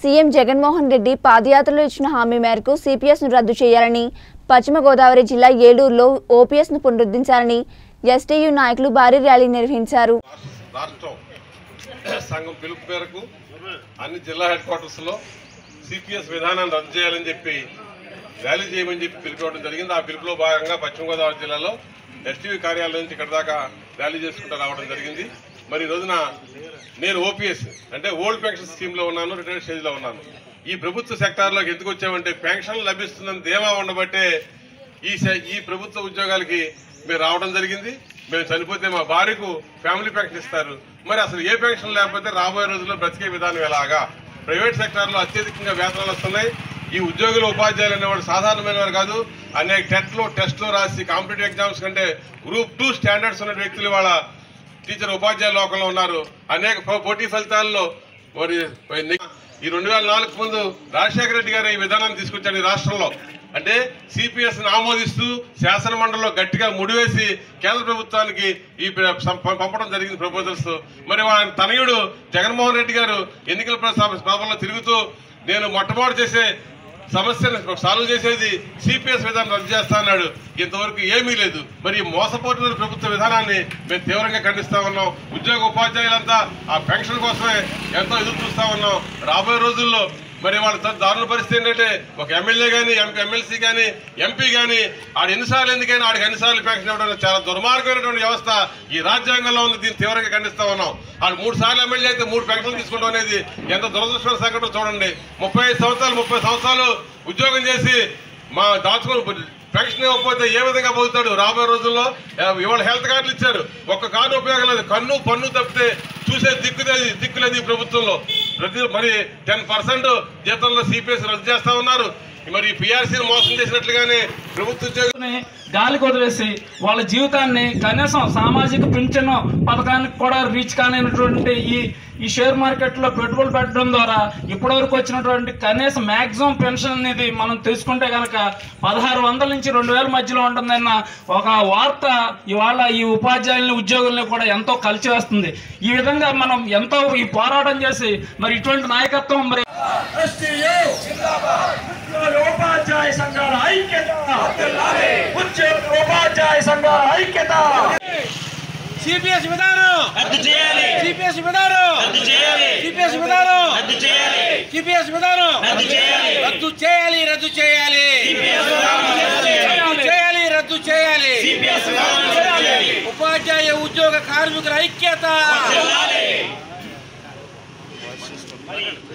CM Jaganmohan Reddy పాదయాత్రలో ఇచ్చిన హామీ మేరకు సిపిఎస్ను రద్దు చేయాలని పశ్చిమ గోదావరి జిల్లా ఏలూరులో ఓపీఎస్ను పునరుద్ధరించాలని ఎస్టీయు నాయకులు భారీ ర్యాలీ నిర్వహించారు రాష్ట్రం సంఘం పిలుపు మేరకు అన్ని జిల్లా హెడ్ క్వార్టర్స్ లో సిపిఎస్ విధానాన్ని రద్దు చేయాలని చెప్పి ర్యాలీ చేయమని చెప్పి పిలుపుకోవడం జరిగింది ఆ పిలుపులో భాగంగా పశ్చిమ గోదావరి జిల్లాలో ఎస్టీవీ కార్యాలయం నుంచి ఇక్కడ దాకా ర్యాలీ చేసుకుంటూ రావడం జరిగింది మరి ఈ రోజున నేను ఓపీఎస్ అంటే ఓల్డ్ పెన్షన్ స్కీమ్ లో ఉన్నాను రిటైర్డ్ స్టేజ్ లో ఉన్నాను ఈ ప్రభుత్వ సెక్టార్లోకి ఎందుకు వచ్చామంటే పెన్షన్ లభిస్తుందని ధీమా ఉండబట్టే ఈ స- ఈ ప్రభుత్వ ఉద్యోగాలకి మేము రావడం జరిగింది మేము చనిపోతే మా భార్యకు ఫ్యామిలీ పెన్షన్ ఇస్తారు మరి అసలు ఏ పెన్షన్ లేకపోతే రాబోయే రోజుల్లో బ్రతికే విధానం ఎలాగా ప్రైవేట్ సెక్టార్లో అత్యధికంగా వేతనాలు వస్తున్నాయి ఈ ఉద్యోగులు ఉపాధ్యాయులు అనేవాడు సాధారణమైన వారు కాదు అనేక టెట్లు టెస్టులు రాసి కాంపిటేటివ్ ఎగ్జామ్స్ కంటే గ్రూప్ టూ స్టాండర్డ్స్ ఉన్న వ్యక్తులు వాళ్ళ టీచర్ ఉపాధ్యాయ లోకంలో ఉన్నారు అనేక పో- పోటీ ఫలితాల్లో మరి ఈ రెండు వేల నాలుగు ముందు రాజశేఖర రెడ్డి గారు ఈ విధానాన్ని తీసుకొచ్చాడు ఈ రాష్ట్రంలో అంటే సిపిఎస్ ని ఆమోదిస్తూ శాసన మండలిలో గట్టిగా ముడివేసి కేంద్ర ప్రభుత్వానికి ఈ ప్ర- సం- పంపడం జరిగింది ప్రపోజల్స్ మరి ఆయన తనయుడు జగన్మోహన్ రెడ్డి గారు ఎన్నికల ప్ర- సభ- సభలో తిరుగుతూ నేను మొట్టమొదటి చేసే సమస్యను సాల్వ్ చేసేది సిపిఎస్ విధానం రద్దు చేస్తా అన్నాడు ఇంతవరకు ఏమీ లేదు మరి ఈ మోసపోతున్న ప్రభుత్వ విధానాన్ని మేము తీవ్రంగా ఖండిస్తా ఉన్నాం ఉద్యోగ ఉపాధ్యాయులంతా ఆ పెన్షన్ కోసమే ఎంతో ఎదురు చూస్తా ఉన్నాం రాబోయే రోజుల్లో మరి వాళ్ళ దా- దారుణ పరిస్థితి ఏంటంటే ఒక ఎమ్మెల్యే కానీ ఎంపీ ఎమ్మెల్సీ కానీ ఎంపీ కానీ ఆడు ఎన్నిసార్లు ఎందుకైనా ఆడికి ఎన్నిసార్లు పెన్షన్ ఇవ్వడం చాలా దుర్మార్గమైనటువంటి వ్యవస్థ ఈ రాజ్యాంగంలో ఉంది దీన్ని తీవ్రంగా ఖండిస్తా ఉన్నాం ఆడు మూడు సార్లు ఎమ్మెల్యే అయితే మూడు పెన్షన్లు తీసుకుంటాం అనేది ఎంత దురదృష్టమైన సంఘటన చూడండి ముప్పై ఐదు సంవత్సరాలు ముప్పై సంవత్సరాలు ఉద్యోగం చేసి మా దాచుకొని పెన్షన్ ఇవ్వకపోతే ఏ విధంగా పోతాడు రాబోయే రోజుల్లో ఆ, ఇవాళ హెల్త్ కార్డులు ఇచ్చారు ఒక్క కార్డు ఉపయోగం లేదు కన్ను పన్ను తప్పితే చూసే దిక్కులేదు దిక్కులేదు ఈ ప్రభుత్వంలో ప్రతి మరి టెన్ పర్సెంట్ జీతంలో సిపిఎస్ రద్దు చేస్తా ఉన్నారు మరి పిఆర్సీని మోసం చేసినట్లుగానే ప్రభుత్వ ఉద్యోగం ని గాలికి వదిలేసి వాళ్ళ జీవితాన్ని కనీసం సామాజిక పింఛన్ పథకానికి కూడా రీచ్ కానిటువంటి ఈ ఈ షేర్ మార్కెట్ లో పెట్టుబడులు పెట్టడం ద్వారా ఇప్పటివరకు వచ్చినటువంటి కనీసం మాక్సిమం పెన్షన్ అనేది మనం తీసుకుంటే కనుక పదహారు వందల నుంచి రెండు వేల మధ్యలో ఉంటుందన్న ఒక వార్త ఇవాళ ఈ ఉపాధ్యాయుల్ని ఉద్యోగుల్ని కూడా ఎంతో కలిసి వస్తుంది ఈ విధంగా మనం ఎంతో ఈ పోరాటం చేసి మరి ఇటువంటి నాయకత్వం మరి ఎస్టీయూ ఉద్యోగ ఉపాధ్యాయ సంఘాల ఐక్యత ఉద్యోగ ఉపాధ్యాయ సంఘాల ఐక్యత సిపిఎస్ విధానం రద్దు చేయాలి సిపిఎస్ విధానం రద్దు చేయాలి సిపిఎస్ విధానం రద్దు చేయాలి సిపిఎస్ విధానం రద్దు చేయాలి రద్దు చేయాలి రద్దు చేయాలి రద్దు చేయాలి రద్దు చేయాలి ఉపాధ్యాయ ఉద్యోగ కార్మికుల ఐక్యత